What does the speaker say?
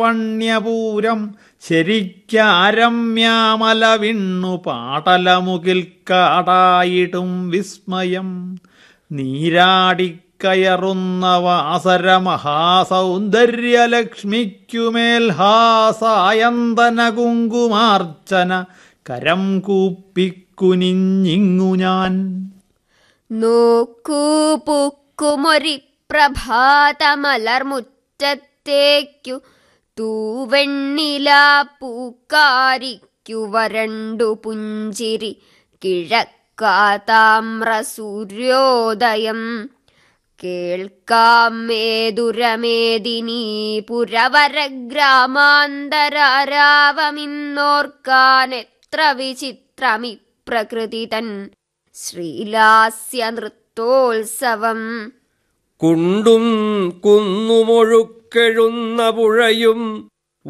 ലാവണ്യപൂരം ശരിക്കാരമ്യാമല വിണ്ണു പാടലമുകിൽ കാടായിടും വിസ്മയം നീരാടിക്കയറുന്ന വാസര മഹാസൗന്ദര്യലക്ഷ്മിക്കുമേൽ ഹാസായന്തന കുങ്കുമാർച്ചന കരം കൂപ്പിക്കുനിഞ്ഞിങ്ങു ഞാൻ നോക്കൂ പൂക്കുമൊരി പ്രഭാതമലർമുറ്റത്തേക്കു തൂവെണ്ണില പൂക്കാരിക്കു വരണ്ടു പുഞ്ചിരി കിഴക്കാതാമ്ര സൂര്യോദയം കേൾക്കാം മേതുരമേദിനീ പുരവരഗ്രാമാന്തരാരാവമിന്നോർക്കാൻ എത്ര വിചിത്രമി പ്രകൃതി തൻ ശ്രീലാസ്യ നൃത്തോത്സവം കുണ്ടും കുന്നുമൊഴുക്കെഴുന്ന പുഴയും